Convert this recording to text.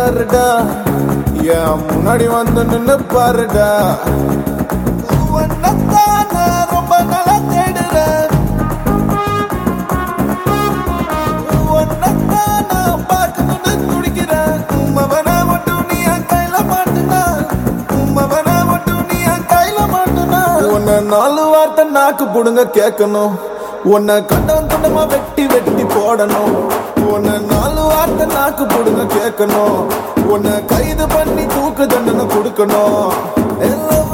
யாருடா என் முன்னாடி வந்து நின்னு பாருடா உன்னைத்தான் நான் ரொம்ப நாளா தேடுறேன் உன்னைத்தான் நான் பார்க்கணும்னு துடிக்கிறேன். உம்மவனா மட்டும் நீ என் கையில மாட்டுனா. உம்மவனா மட்டும் நீ என் கையில மாட்டுனா. உன்னை நாலு வார்த்தை நாக்கு புடுங்க கேட்கணும் உன்னை கண்டம் துண்டமா வெட்டி வெட்டி போடணும் உன்னை நாலு வார்த்தை நாக்கு புடுங்க கேட்கணும் உன்னை கைது பண்ணி தூக்கு தண்டனை கொடுக்கணும் எல்லாம்